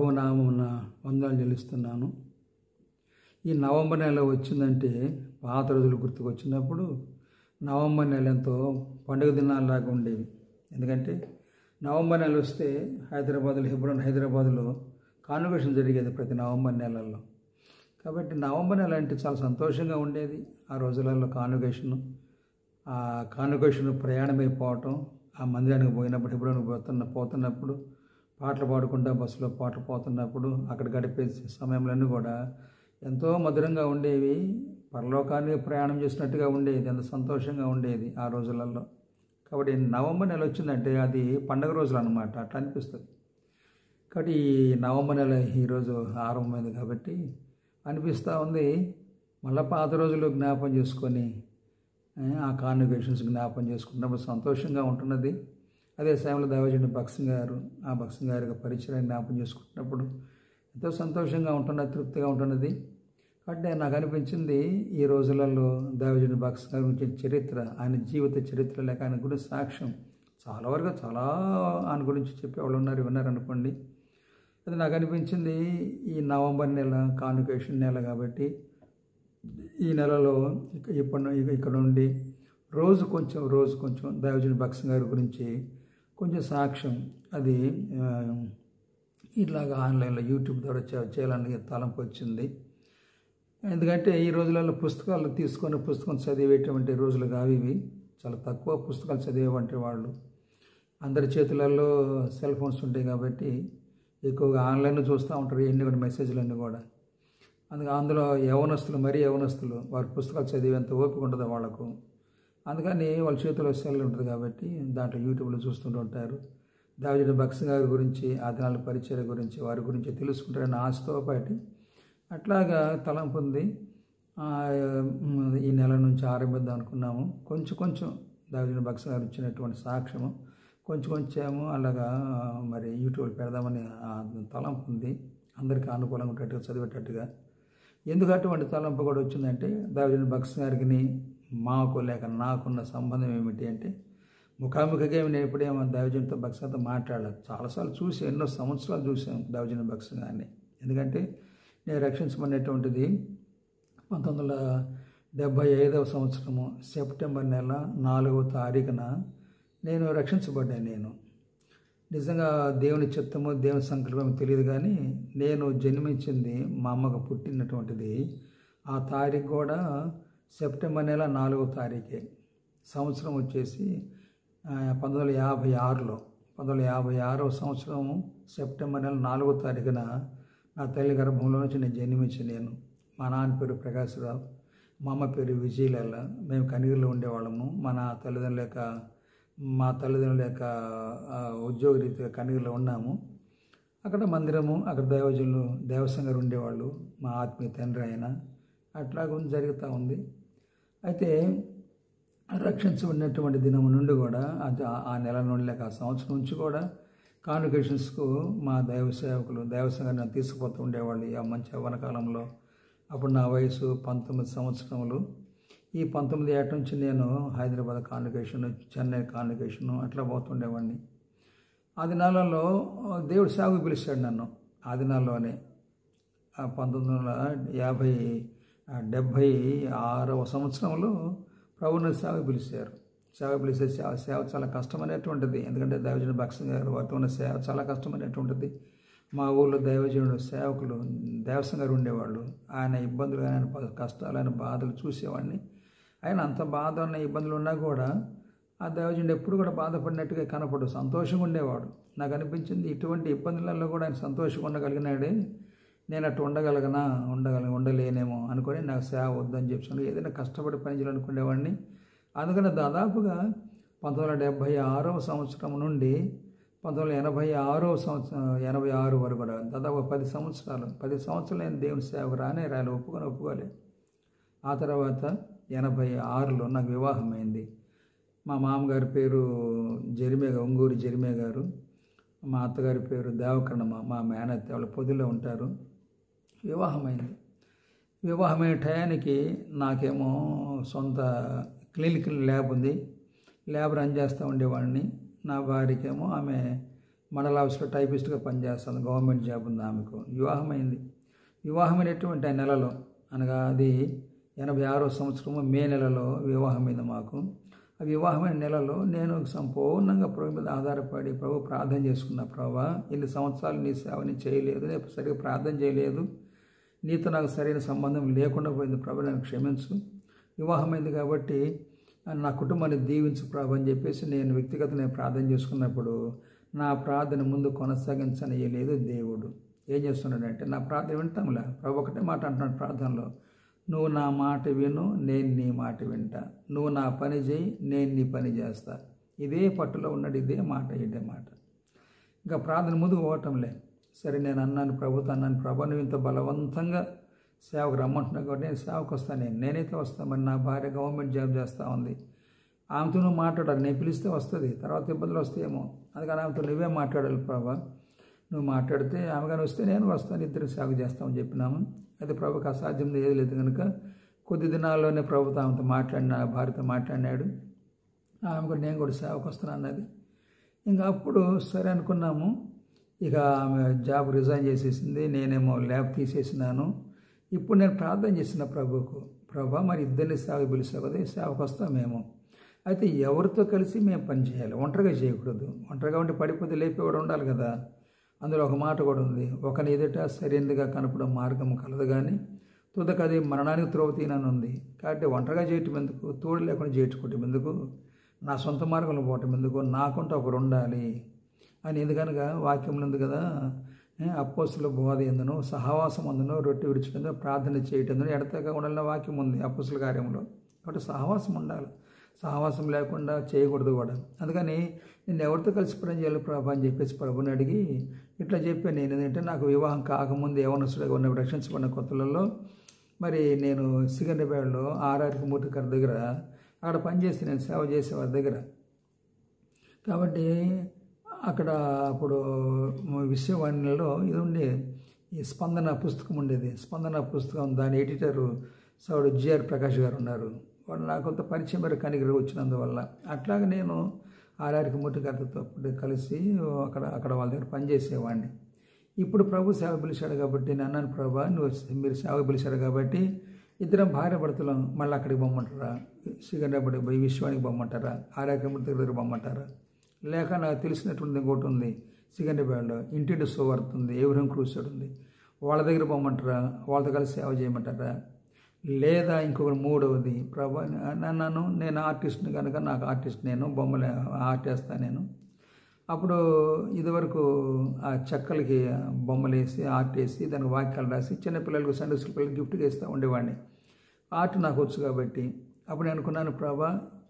ప్రభు నామమున వందనాలు చెల్లిస్తున్నాను ఈ నవంబర్ నెల వచ్చిందంటే పాత రోజులు గుర్తుకొచ్చినప్పుడు నవంబర్ నెల ఎంతో పండుగ దినాల్లాగా ఉండేవి ఎందుకంటే నవంబర్ నెల వస్తే హైదరాబాద్లో హిబ్రోన్ హైదరాబాద్లో కాన్వకేషన్ జరిగేది ప్రతి నవంబర్ నెలల్లో కాబట్టి నవంబర్ నెల అంటే చాలా సంతోషంగా ఉండేది ఆ రోజులలో కాన్వకేషన్ ఆ కాన్వకేషన్ ప్రయాణమైపోవటం ఆ మందిరానికి పోయినప్పుడు హిబ్రోన్కి పోతున్న పోతున్నప్పుడు పాటలు పాడుకుంటా బస్సులో పాటలు పోతున్నప్పుడు అక్కడ గడిపే సమయంలన్నీ కూడా ఎంతో మధురంగా ఉండేవి పరలోకానికి ప్రయాణం చేసినట్టుగా ఉండేది ఎంత సంతోషంగా ఉండేది ఆ రోజులలో కాబట్టి నవంబర్ నెల వచ్చిందంటే అది పండగ రోజులు అనమాట అట్లా అనిపిస్తుంది కాబట్టి ఈ నవంబర్ నెల ఈరోజు ఆరంభమైంది కాబట్టి అనిపిస్తూ ఉంది మళ్ళీ పాత రోజులు జ్ఞాపం చేసుకొని ఏ, ఆ కాన్వికేషన్స్ జ్ఞాపం చేసుకున్నప్పుడు సంతోషంగా ఉంటున్నది అదే సమయంలో దైవజుడి భక్సింగ్ గారు ఆ భక్సింగ్ గారి యొక్క పరిచయం జ్ఞాపం చేసుకున్నప్పుడు ఎంతో సంతోషంగా ఉంటున్నది తృప్తిగా ఉంటున్నది అంటే నాకు అనిపించింది ఈ రోజులలో దైవజుడి భక్సింగ్ గారి గురించి చరిత్ర ఆయన జీవిత చరిత్ర లేక ఆయన గురించి సాక్ష్యం చాలా వరకు చాలా ఆయన గురించి చెప్పేవాళ్ళు ఉన్నారు విన్నారు అనుకోండి అది నాకు అనిపించింది ఈ నవంబర్ నెల కాన్వికేషన్ నెల కాబట్టి ఈ నెలలో ఇక- ఇప్పటి ఇక- ఇక్కడ నుండి రోజు కొంచెం రోజు కొంచెం దైవజన భక్సింగ్ గారి గురించి కొంచెం సాక్ష్యం అది ఆ, ఇట్లాగా ఆన్లైన్లో యూట్యూబ్ ద్వారా చే- చేయాలని తలంపు వచ్చింది ఎందుకంటే ఈ రోజులలో పుస్తకాలు తీసుకొని పుస్తకం చదివేటువంటి రోజులు కావు ఇవి చాలా తక్కువ పుస్తకాలు చదివేవంటి వాళ్ళు అందరి చేతులలో సెల్ ఫోన్స్ ఉంటాయి కాబట్టి ఎక్కువగా ఆన్లైన్లో చూస్తూ ఉంటారు ఎన్ని కూడా మెసేజ్లు అన్నీ కూడా అందుకే అందులో యవనస్తులు మరీ యవనస్తులు వారి పుస్తకాలు చదివేంత ఓపిక ఉండదు వాళ్ళకు అందుకని వాళ్ళ చేతిలో సెల్ ఉంటుంది కాబట్టి దాంట్లో యూట్యూబ్లో చూస్తుంటూ ఉంటారు దావిజుడి భక్స్ గారి గురించి ఆ దినాల పరిచయ గురించి వారి గురించి తెలుసుకుంటారని ఆశతో పాటు అట్లాగా తలంపు ఉంది ఆ, మ్, ఈ నెల నుంచి ఆరంభిద్దాం అనుకున్నాము కొంచెం కొంచెం దావిజుడి భక్స్ గారు ఇచ్చినటువంటి సాక్ష్యము కొంచెం కొంచెము అలాగా ఆ, మరి యూట్యూబ్లో పెడదామని ఆ తలంపు ఉంది అందరికీ అనుకూలంగా ఉండేట్టుగా చదివేటట్టుగా ఎందుకు అటువంటి తలంపు కూడా వచ్చిందంటే దావిజుడి భక్స్ గారికి మాకు లేక నాకున్న సంబంధం ఏమిటి అంటే ముఖాముఖిగా ఏమి నేను ఎప్పుడేమో దైవజనుడితో భక్సంతో మాట్లాడలేదు చాలాసార్లు చూసి ఎన్నో సంవత్సరాలు చూసాను దైవజన భక్స గారిని ఎందుకంటే నేను రక్షించబడినటువంటిది పంతొమ్మిది వందల డెబ్భై ఐదవ సంవత్సరము సెప్టెంబర్ నెల నాలుగవ తారీఖున నేను రక్షించబడ్డాను నేను నిజంగా దేవుని చిత్తము దేవుని సంకల్పం తెలియదు కానీ నేను జన్మించింది మా అమ్మకు పుట్టినటువంటిది ఆ తారీఖు కూడా సెప్టెంబర్ నెల నాలుగో తారీఖే సంవత్సరం వచ్చేసి ఆ, పంతొమ్మిది వందల యాభై ఆరులో పంతొమ్మిది వందల యాభై ఆరవ సంవత్సరం సెప్టెంబర్ నెల నాలుగో తారీఖున నా తల్లి గర్భంలో నుంచి నేను జన్మించి నేను మా నాన్న పేరు ప్రకాశ్రావు మా అమ్మ పేరు విజయలల్ల మేము కనిగిరిలో ఉండేవాళ్ళము మన తల్లిదండ్రుల యొక్క మా తల్లిదండ్రుల యొక్క ఆ, ఉద్యోగ రీతిగా కనిగిరిలో ఉన్నాము అక్కడ మందిరము అక్కడ దైవజనులు దేవసం గారు ఉండేవాళ్ళు మా ఆత్మీయ తండ్రి ఆయన అట్లా గురించి జరుగుతూ ఉంది అయితే రక్షించబడినటువంటి దినం నుండి కూడా అది ఆ- ఆ నెల నుండి లేక ఆ సంవత్సరం నుంచి కూడా కాన్వికేషన్స్కు మా దైవ సేవకులు దేవసంగా నన్ను తీసుకుపోతూ ఉండేవాళ్ళు ఆ మంచి యవ్వన కాలంలో అప్పుడు నా వయసు పంతొమ్మిది సంవత్సరములు ఈ పంతొమ్మిది ఏట నుంచి నేను హైదరాబాద్ కాన్వికేషన్ చెన్నై కాన్వికేషన్ అట్లా పోతుండేవాడిని ఆ దినాలలో దేవుడు సాగు పిలిచాడు నన్ను ఆ దినాల్లోనే ఆ పంతొమ్మిది వందల యాభై ఆ డెబ్భై ఆరవ సంవత్సరంలో ప్రభుని సేవ పిలిచారు సేవ పిలిచే సేవ సేవ చాలా కష్టమైనటువంటిది ఎందుకంటే దైవజనుడు భక్సింగ్ గారు వారితో ఉన్న సేవ చాలా కష్టమైనటువంటిది మా ఊళ్ళో దైవజనుడు సేవకులు దేవసం గారు ఉండేవాళ్ళు ఆయన ఇబ్బందులు ఆయన ప- కష్టాలు ఆయన బాధలు చూసేవాడిని ఆయన అంత బాధ ఉన్న ఇబ్బందులు ఉన్నా కూడా ఆ దైవజనుడు ఎప్పుడు కూడా బాధపడినట్టుగా కనపడు సంతోషంగా ఉండేవాడు నాకు అనిపించింది ఇటువంటి ఇబ్బందులలో కూడా ఆయన సంతోషంగా ఉండగలిగినాడే నేను అట్టు ఉండగలగనా ఉండగల ఉండలేనేమో అనుకొని నాకు సేవ వద్దని చెప్పాను ఏదైనా కష్టపడి పని చేయాలనుకునేవాడిని అందుకని దాదాపుగా పంతొమ్మిది వందల డెబ్భై ఆరవ సంవత్సరం నుండి పంతొమ్మిది వందల ఎనభై ఆరవ సంవత్సరం ఎనభై ఆరు వరకు కూడా దాదాపు పది సంవత్సరాలు పది సంవత్సరాలు నేను దేవుని సేవకు రానే రాలి ఒప్పుకొని ఒప్పుకోలే ఆ తర్వాత ఎనభై ఆరులో నాకు వివాహం అయింది మా మామగారి పేరు జరిమే ఒంగూరు జరిమే గారు మా అత్తగారి పేరు దేవకర్ణమ్మ మా మేనత్త వాళ్ళ పొదిలో ఉంటారు వివాహమైంది వివాహమైన టయానికి నాకేమో సొంత క్లినిక్ ల్యాబ్ ఉంది ల్యాబ్ రన్ చేస్తూ ఉండేవాడిని నా భార్యకేమో ఆమె మండల ఆఫీస్లో టైపిస్ట్గా పనిచేస్తుంది గవర్నమెంట్ జాబ్ ఉంది ఆమెకు వివాహమైంది వివాహమైనటువంటి ఆ నెలలో అనగా అది ఎనభై ఆరో సంవత్సరము మే నెలలో వివాహమైంది మాకు ఆ వివాహమైన నెలలో నేను సంపూర్ణంగా ప్రభు మీద ఆధారపడి ప్రభు ప్రార్థన చేసుకున్న ప్రభా ఇన్ని సంవత్సరాలు నీ సేవని చేయలేదు నేను సరిగ్గా ప్రార్థన చేయలేదు నీతో నాకు సరైన సంబంధం లేకుండా పోయింది ప్రభు నన్ను క్షమించు వివాహమైంది కాబట్టి నా కుటుంబాన్ని దీవించు ప్రభు అని చెప్పేసి నేను వ్యక్తిగత నేను ప్రార్థన చేసుకున్నప్పుడు నా ప్రార్థన ముందు కొనసాగించనయ్యలేదు దేవుడు ఏం చేస్తున్నాడంటే నా ప్రార్థన వింటాంలా ప్రభు ఒకటే మాట అంటున్నాడు ప్రార్థనలో నువ్వు నా మాట విను నేను నీ మాట వింటా నువ్వు నా పని చేయి నేను నీ పని చేస్తా ఇదే పట్టులో ఉన్నాడు ఇదే మాట ఇదే మాట ఇంకా ప్రార్థన ముందుకు పోవటంలే సరే నేను అన్నాను ప్రభుత్వం అన్నాను ప్రభు నువ్వు ఇంత బలవంతంగా సేవకు రమ్మంటున్నావు కాబట్టి నేను సేవకు వస్తాను నేను నేనైతే వస్తాను మరి నా భార్య గవర్నమెంట్ జాబ్ చేస్తూ ఉంది ఆమెతో నువ్వు మాట్లాడాలి నేను పిలిస్తే వస్తుంది తర్వాత ఇబ్బందులు వస్తాయేమో అందుకని ఆమెతో నువ్వే మాట్లాడాలి ప్రభా నువ్వు మాట్లాడితే ఆమె కానీ వస్తే నేను వస్తాను ఇద్దరు సేవ చేస్తామని చెప్పినాము అయితే ప్రభుకి అసాధ్యం ఏది లేదు కనుక కొద్ది దినాల్లోనే ప్రభుత్వం ఆమెతో మాట్లాడిన భార్యతో మాట్లాడినాడు ఆమె కూడా నేను కూడా సేవకు వస్తాను అన్నది ఇంకా అప్పుడు సరే అనుకున్నాము ఇక ఆమె జాబ్ రిజైన్ చేసేసింది నేనేమో ల్యాబ్ తీసేసినాను ఇప్పుడు నేను ప్రార్థన చేసిన ప్రభుకు ప్రభా మరి ఇద్దరిని సేవ పిలిచావు కదా ఈ సేవకు వస్తాం మేము అయితే ఎవరితో కలిసి మేము పని చేయాలి ఒంటరిగా చేయకూడదు ఒంటరిగా ఉండి పడిపోతే లేపేవాడు ఉండాలి కదా అందులో ఒక మాట కూడా ఉంది ఒకని ఎదుట సరైనదిగా కనపడం మార్గం కలదు కానీ తుదకు అది మరణానికి త్రోవతీనని ఉంది కాబట్టి ఒంటరిగా చేయటం ఎందుకు తోడు లేకుండా చేయటం ఎందుకు నా సొంత మార్గంలో పోవటం ఎందుకు నాకుంటూ ఒకరు ఉండాలి అని ఎందుకనగా వాక్యంలో ఉంది కదా అప్పోసుల బోధ ఎందును సహవాసం అందును రొట్టె విడిచిపోయిందో ప్రార్థన చేయటందును ఎడతగా ఉండాలన్న వాక్యం ఉంది అప్పోసుల కార్యంలో కాబట్టి సహవాసం ఉండాలి సహవాసం లేకుండా చేయకూడదు కూడా అందుకని నేను ఎవరితో కలిసి పని చేయాలి ప్రభా అని చెప్పేసి ప్రభుని అడిగి ఇట్లా చెప్పాను నేను ఏంటంటే నాకు వివాహం కాకముందు యవనస్తుడిగా ఉన్న రక్షించబడిన కొత్తలలో మరి నేను సిగండ్రపేటలో ఆర్ఆర్కి మూర్తి గారి దగ్గర అక్కడ పనిచేసి నేను సేవ చేసే వారి దగ్గర కాబట్టి అక్కడ అప్పుడు విశ్వవాణిలో ఇది ఉండే ఈ స్పందన పుస్తకం ఉండేది స్పందన పుస్తకం దాని ఎడిటరు సౌడు జిఆర్ ప్రకాష్ గారు ఉన్నారు వాళ్ళు నాకు కొంత పరిచయం మేర కనిగిరి వచ్చినందువల్ల అట్లాగే నేను ఆర్ఆర్కి మూర్తి గారితో కలిసి అక్కడ అక్కడ వాళ్ళ దగ్గర పనిచేసేవాడిని ఇప్పుడు ప్రభు సేవ పిలిచాడు కాబట్టి నేను అన్నాను ప్రభా నువ్వు మీరు సేవ పిలిచాడు కాబట్టి ఇద్దరం భార్య భర్తలం మళ్ళీ అక్కడికి పొమ్మంటారా సిగండ్రాపడి పోయి విశ్వానికి పొమ్మంటారా ఆర్ఆర్కి మూర్తి దగ్గర పొమ్మంటారా లేక నాకు తెలిసినటువంటి ఇంకోటి ఉంది సిగండ్రాబాద్లో ఇంటింటి సువార్త ఉంది ఎవరం క్రూసెడ్ ఉంది వాళ్ళ దగ్గర పొమ్మంటారా వాళ్ళతో కలిసి సేవ చేయమంటారా లేదా ఇంకొకటి మూడవది ప్రభా నన్ను నేను ఆర్టిస్ట్ని కనుక నాకు ఆర్టిస్ట్ నేను బొమ్మలు ఆర్ట్ వేస్తాను నేను అప్పుడు ఇదివరకు ఆ చెక్కలకి బొమ్మలు వేసి ఆర్ట్ వేసి దానికి వాక్యాలు రాసి చిన్నపిల్లలకు సండే స్కూల్ పిల్లలకి గిఫ్ట్గా ఇస్తూ ఉండేవాడిని ఆర్ట్ నాకు వచ్చు కాబట్టి అప్పుడు నేను అనుకున్నాను ప్రభా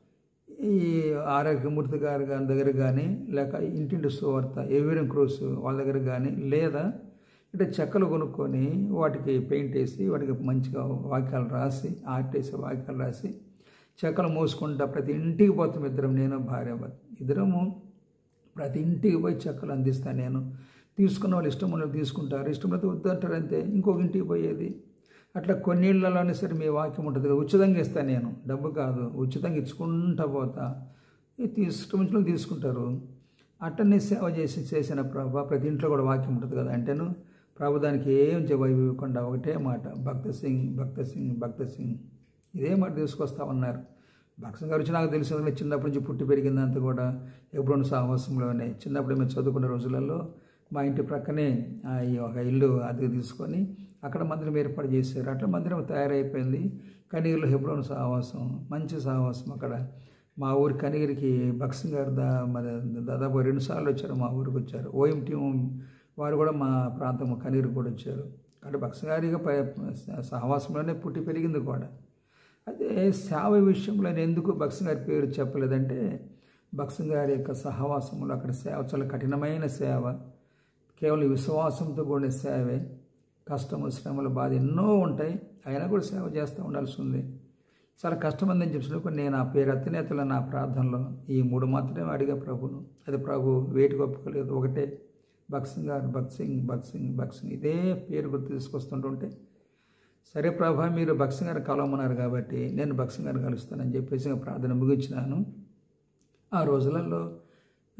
ఈ ఆరోగ్యమూర్తి గారి గారి దగ్గర కానీ లేక ఇంటింటి సువార్త ఏవిరం క్రూస్ వాళ్ళ దగ్గర కానీ లేదా అంటే చెక్కలు కొనుక్కొని వాటికి పెయింట్ వేసి వాటికి మంచిగా వాక్యాలు రాసి ఆర్ట్ వేసి వాక్యాలు రాసి చెక్కలు మోసుకుంటా ప్రతి ఇంటికి పోతాం ఇద్దరం నేను భార్య ఇద్దరము ప్రతి ఇంటికి పోయి చెక్కలు అందిస్తాను నేను తీసుకున్న వాళ్ళు ఇష్టం వాళ్ళు తీసుకుంటారు ఇష్టం అయితే వద్దంటారు అంతే ఇంకొక ఇంటికి పోయేది అట్లా కొన్నిళ్ళలోనే సరే మీ వాక్యం ఉంటుంది ఉచితంగా ఇస్తాను నేను డబ్బు కాదు ఉచితంగా ఇచ్చుకుంటా పోతా ఇష్టం వచ్చిన తీసుకుంటారు అట్టనే సేవ చేసి చేసిన ప్రభా ప్రతి ఇంట్లో కూడా వాక్యం ఉంటుంది కదా అంటేను ప్రభు దానికి ఏం జవాబు ఇవ్వకుండా ఒకటే మాట భక్త సింగ్ భక్త సింగ్ భక్త సింగ్ ఇదే మాట తీసుకొస్తా ఉన్నారు భక్త గారు వచ్చి నాకు తెలిసింది చిన్నప్పటి నుంచి పుట్టి పెరిగిందంతా కూడా ఎప్పుడూ సాహసంలోనే చిన్నప్పుడు మేము చదువుకున్న రోజులలో మా ఇంటి ప్రక్కనే ఈ ఒక ఇల్లు అద్దె తీసుకొని అక్కడ మందిరం ఏర్పాటు చేశారు అట్లా మందిరం తయారైపోయింది కనిగిరిలో హెబ్రోన్ సహవాసం మంచి సహవాసం అక్కడ మా ఊరి కనిగిరికి భక్సింగ్ గారు దా దాదాపు రెండు సార్లు వచ్చారు మా ఊరికి వచ్చారు ఓఎం టీం వారు కూడా మా ప్రాంతం కనిగిరి కూడా వచ్చారు కాబట్టి భక్సింగారిగా సహవాసంలోనే పుట్టి పెరిగింది కూడా అదే సేవ విషయంలో నేను ఎందుకు భక్సింగ్ గారి పేరు చెప్పలేదంటే భక్సింగ్ గారి యొక్క సహవాసంలో అక్కడ సేవ చాలా కఠినమైన సేవ కేవలం విశ్వాసంతో కూడిన సేవే కష్టము శ్రమలు బాధ ఎన్నో ఉంటాయి అయినా కూడా సేవ చేస్తూ ఉండాల్సి ఉంది చాలా కష్టమందని చెప్పినప్పుడు నేను ఆ పేరు అత్యనేతల నా ప్రార్థనలో ఈ మూడు మాత్రమే అడిగా ప్రభును అది ప్రభు వేటికి ఒప్పుకోలేదు ఒకటే భక్సింగ్ గారు భక్సింగ్ భక్సింగ్ భక్సింగ్ ఇదే పేరు గుర్తు తీసుకొస్తుంటుంటే సరే ప్రభా మీరు భక్సింగ్ గారు కలవమన్నారు కాబట్టి నేను భక్సింగ్ గారు కలుస్తానని చెప్పేసి ప్రార్థన ముగించినాను ఆ రోజులలో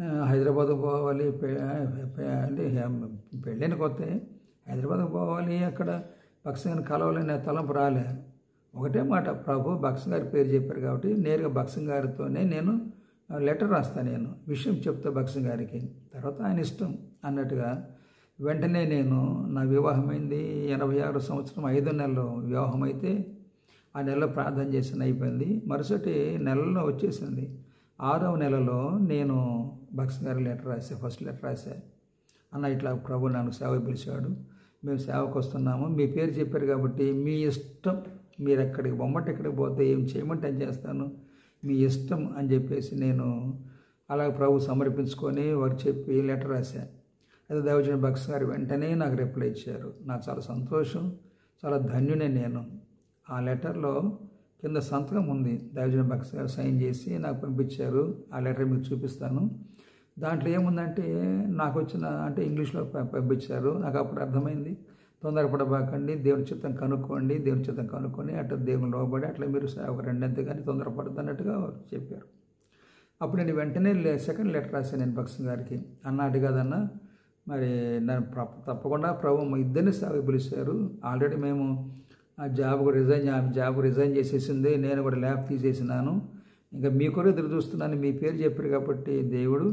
ఆ, హైదరాబాద్ పోవాలి పె- పె- అంటే పెళ్ళైన కొత్త హైదరాబాద్ పోవాలి అక్కడ భక్స్ గారిని కలవాలనే తలంపు రాలే ఒకటే మాట ప్రభు భక్స్ గారి పేరు చెప్పారు కాబట్టి నేరుగా భక్స్ గారితోనే నేను లెటర్ రాస్తాను నేను విషయం చెప్తా భక్స్ గారికి తర్వాత ఆయన ఇష్టం అన్నట్టుగా వెంటనే నేను నా వివాహమైంది ఎనభై ఆరు సంవత్సరం ఐదో నెలలో వివాహం అయితే ఆ నెలలో ప్రార్థన చేసిన అయిపోయింది మరుసటి నెలలో వచ్చేసింది ఆరవ నెలలో నేను భక్స్ గారి లెటర్ రాసా ఫస్ట్ లెటర్ రాసా అన్న ఇట్లా ప్రభు నన్ను సేవ పిలిచాడు మేము సేవకు వస్తున్నాము మీ పేరు చెప్పారు కాబట్టి మీ ఇష్టం మీరు ఎక్కడికి బొమ్మట ఎక్కడికి పోతే ఏం చేయమంటే అని చేస్తాను మీ ఇష్టం అని చెప్పేసి నేను అలా ప్రభు సమర్పించుకొని వారు చెప్పి లెటర్ రాశా అయితే దైవజన భక్స్ గారు వెంటనే నాకు రిప్లై ఇచ్చారు నాకు చాలా సంతోషం చాలా ధన్యునే నేను ఆ లెటర్లో కింద సంతకం ఉంది దైవజన భక్స్ గారు సైన్ చేసి నాకు పంపించారు ఆ లెటర్ మీకు చూపిస్తాను దాంట్లో ఏముందంటే నాకు వచ్చిన అంటే ఇంగ్లీష్లో ప- పంపించారు నాకు అప్పుడు అర్థమైంది తొందరపడబాకండి దేవుని చిత్తం కనుక్కోండి దేవుని చిత్తం కనుక్కొని అట్లా దేవుని లోబడి అట్లా మీరు ఒక రెండంతే కానీ తొందరపడద్దు అన్నట్టుగా చెప్పారు అప్పుడు నేను వెంటనే లే- సెకండ్ లెటర్ రాశాను నేను భక్సింగ్ గారికి అన్న అటు కాదన్న మరి నన్ను ప్ర- తప్పకుండా ప్రభు మా ఇద్దరిని సేవకు పిలిచారు ఆల్రెడీ మేము ఆ జాబ్కు రిజైన్ ఆ జాబ్ రిజైన్ చేసేసింది నేను కూడా ల్యాబ్ తీసేసినాను ఇంకా మీ కొరకు ఎదురు చూస్తున్నాను మీ పేరు చెప్పారు కాబట్టి దేవుడు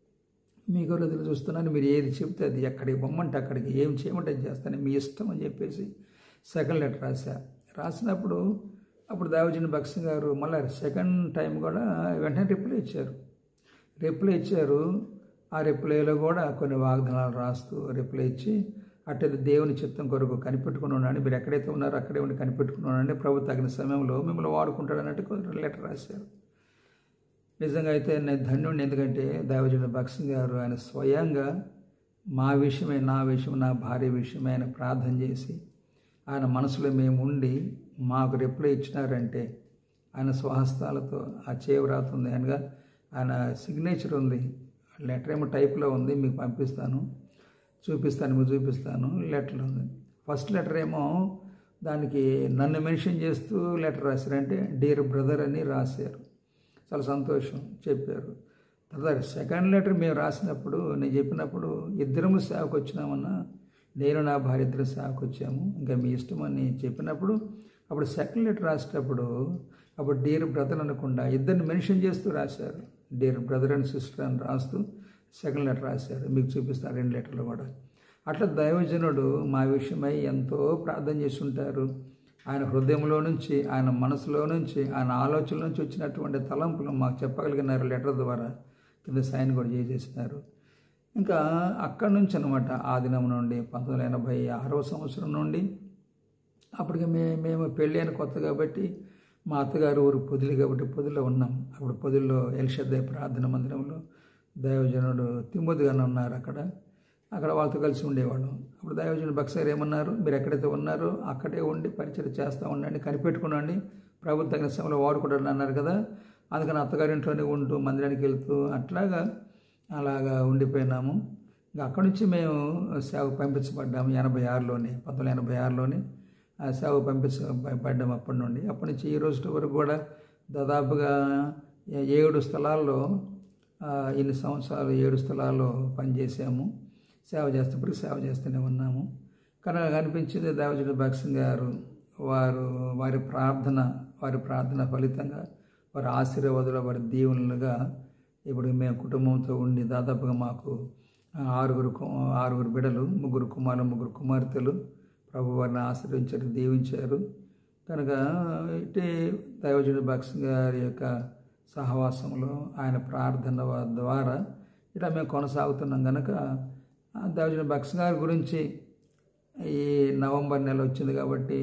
మీ కొరకు ఎదురు చూస్తున్నాను మీరు ఏది చెప్తే అది ఎక్కడికి పొమ్మంటే అక్కడికి ఏం చేయమంటే అది చేస్తాను మీ ఇష్టం అని చెప్పేసి సెకండ్ లెటర్ రాశా రాసినప్పుడు అప్పుడు దావజన్ భక్సింగ్ గారు మళ్ళీ సెకండ్ టైం కూడా వెంటనే రిప్లై ఇచ్చారు రిప్లై ఇచ్చారు ఆ రిప్లైలో కూడా కొన్ని వాగ్దానాలు రాస్తూ రిప్లై ఇచ్చి అట్టే దేవుని చిత్తం కొరకు కనిపెట్టుకుని ఉండండి మీరు ఎక్కడైతే ఉన్నారో అక్కడే ఉండి కనిపెట్టుకుని ఉండండి ప్రభు తగిన సమయంలో మిమ్మల్ని వాడుకుంటాడు అన్నట్టు లెటర్ రాశారు నిజంగా అయితే నేను ధన్యుడిని ఎందుకంటే దైవజనుడు భక్సింగ్ గారు ఆయన స్వయంగా మా విషయమై నా విషయం నా భార్య విషయమై ఆయన ప్రార్థన చేసి ఆయన మనసులో మేము ఉండి మాకు రిప్లై ఇచ్చినారంటే ఆయన స్వహస్తాలతో ఆ చేవరాత ఉంది అనగా ఆయన సిగ్నేచర్ ఉంది లెటర్ ఏమో టైప్లో ఉంది మీకు పంపిస్తాను చూపిస్తాను మీకు చూపిస్తాను లెటర్ ఉంది ఫస్ట్ లెటర్ ఏమో దానికి నన్ను మెన్షన్ చేస్తూ లెటర్ రాశారంటే డియర్ బ్రదర్ అని రాశారు చాలా సంతోషం చెప్పారు తర్వాత సెకండ్ లెటర్ మేము రాసినప్పుడు నేను చెప్పినప్పుడు ఇద్దరము సేవకు వచ్చినామన్నా నేను నా భార్య ఇద్దరు సేవకు వచ్చాము ఇంకా మీ ఇష్టం అని చెప్పినప్పుడు అప్పుడు సెకండ్ లెటర్ రాసేటప్పుడు అప్పుడు డియర్ బ్రదర్ అనకుండా ఇద్దరిని మెన్షన్ చేస్తూ రాశారు డియర్ బ్రదర్ అండ్ సిస్టర్ అని రాస్తూ సెకండ్ లెటర్ రాశారు మీకు చూపిస్తారు రెండు లెటర్లు కూడా అట్లా దైవజనుడు మా విషయమై ఎంతో ప్రార్థన చేసి ఉంటారు ఆయన హృదయంలో నుంచి ఆయన మనసులో నుంచి ఆయన ఆలోచనల నుంచి వచ్చినటువంటి తలంపులు మాకు చెప్పగలిగినారు లెటర్ ద్వారా కింద సైన్ కూడా చేసేసినారు ఇంకా అక్కడి నుంచి అనమాట ఆ దినం నుండి పంతొమ్మిది వందల ఎనభై ఆరవ సంవత్సరం నుండి అప్పటికి మే మేము పెళ్ళి అయిన కొత్త కాబట్టి మా అత్తగారు ఊరు పొదిలి కాబట్టి పొదిలో ఉన్నాం అప్పుడు పొదిల్లో ఎల్షద్దే ప్రార్థన మందిరంలో దైవజనుడు తిమ్మోది గారు ఉన్నారు అక్కడ అక్కడ వాళ్ళతో కలిసి ఉండేవాళ్ళం అప్పుడు దైవజనుడు బక్సారు ఏమన్నారు మీరు ఎక్కడైతే ఉన్నారో అక్కడే ఉండి పరిచయం చేస్తూ ఉండండి కనిపెట్టుకునండి ప్రభుత్వ తగిన సమయంలో వాడుకుంటారని అన్నారు కదా అందుకని అత్తగారింట్లోనే ఉంటూ మందిరానికి వెళ్తూ అట్లాగా అలాగా ఉండిపోయినాము ఇంకా అక్కడి నుంచి మేము సేవ పంపించబడ్డాము ఎనభై ఆరులోనే పంతొమ్మిది ఎనభై ఆరులోనే ఆ సేవ పంపించబడ్డాము అప్పటి నుండి అప్పటి నుంచి ఈ రోజు వరకు కూడా దాదాపుగా ఏ- ఏడు స్థలాల్లో ఆ, ఇన్ని సంవత్సరాలు ఏడు స్థలాల్లో పనిచేసాము సేవ చేస్తున్నప్పుడు సేవ చేస్తూనే ఉన్నాము కానీ నాకు అనిపించింది దేవజుడు భక్సింగ్ గారు వారు వారి ప్రార్థన వారి ప్రార్థన ఫలితంగా వారి ఆశీర్వాదులు వారి దీవెనలుగా ఇప్పుడు మేము కుటుంబంతో ఉండి దాదాపుగా మాకు ఆరుగురు కు- ఆరుగురు బిడలు ముగ్గురు కుమారులు ముగ్గురు కుమార్తెలు ప్రభు వారిని ఆశీర్వించారు దీవించారు కనుక ఇటే దైవజుడు భక్స్ గారి యొక్క సహవాసంలో ఆయన ప్రార్థన ద్వారా ఇట్లా మేము కొనసాగుతున్నాం కనుక దైవజుడు భక్స్ గారి గురించి ఈ నవంబర్ నెల వచ్చింది కాబట్టి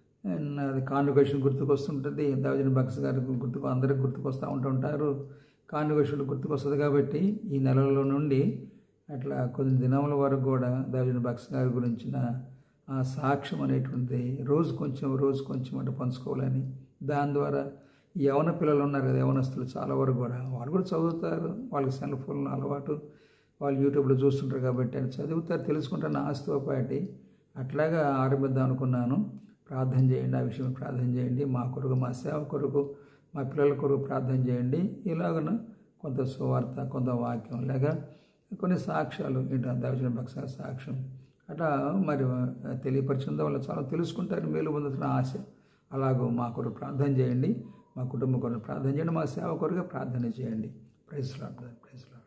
అది కాన్వకేషన్ గుర్తుకొస్తుంటుంది దైవజన భక్స్ గారి గుర్తుకు అందరికి గుర్తుకొస్తూ ఉంటుంటారు కాన్వకేషన్ గుర్తుకొస్తుంది కాబట్టి ఈ నెలలో నుండి అట్లా కొన్ని దినముల వరకు కూడా దైవజన భక్స్ గారి గురించిన ఆ సాక్ష్యం అనేటువంటిది రోజు కొంచెం రోజు కొంచెం అంటే పంచుకోవాలని దాని ద్వారా ఈ యవన పిల్లలు ఉన్నారు కదా యవనస్తులు చాలా వరకు కూడా వాళ్ళు కూడా చదువుతారు వాళ్ళకి సెల్ ఫోన్ అలవాటు వాళ్ళు యూట్యూబ్లో చూస్తుంటారు కాబట్టి అని చదువుతారు తెలుసుకుంటారు ఆస్తితో పాటి అట్లాగా ఆరంభిద్దాం అనుకున్నాను ప్రార్థన చేయండి ఆ విషయం ప్రార్థన చేయండి మా కొరకు మా సేవ కొరకు మా పిల్లల కొరకు ప్రార్థన చేయండి ఇలాగన కొంత సువార్త కొంత వాక్యం లేక కొన్ని సాక్ష్యాలు ఏంటో దర్శన పక్ష సాక్ష్యం అట్లా మరి తెలియపరిచిన వల్ల చాలా తెలుసుకుంటారు మేలు పొందుతున్న ఆశ అలాగూ మా కొరకు ప్రార్థన చేయండి మా కుటుంబం కొరకు ప్రార్థన చేయండి మా సేవ కొరకు ప్రార్థన చేయండి ప్రైజ్ లాడ్ ప్రైజ్ లాడ్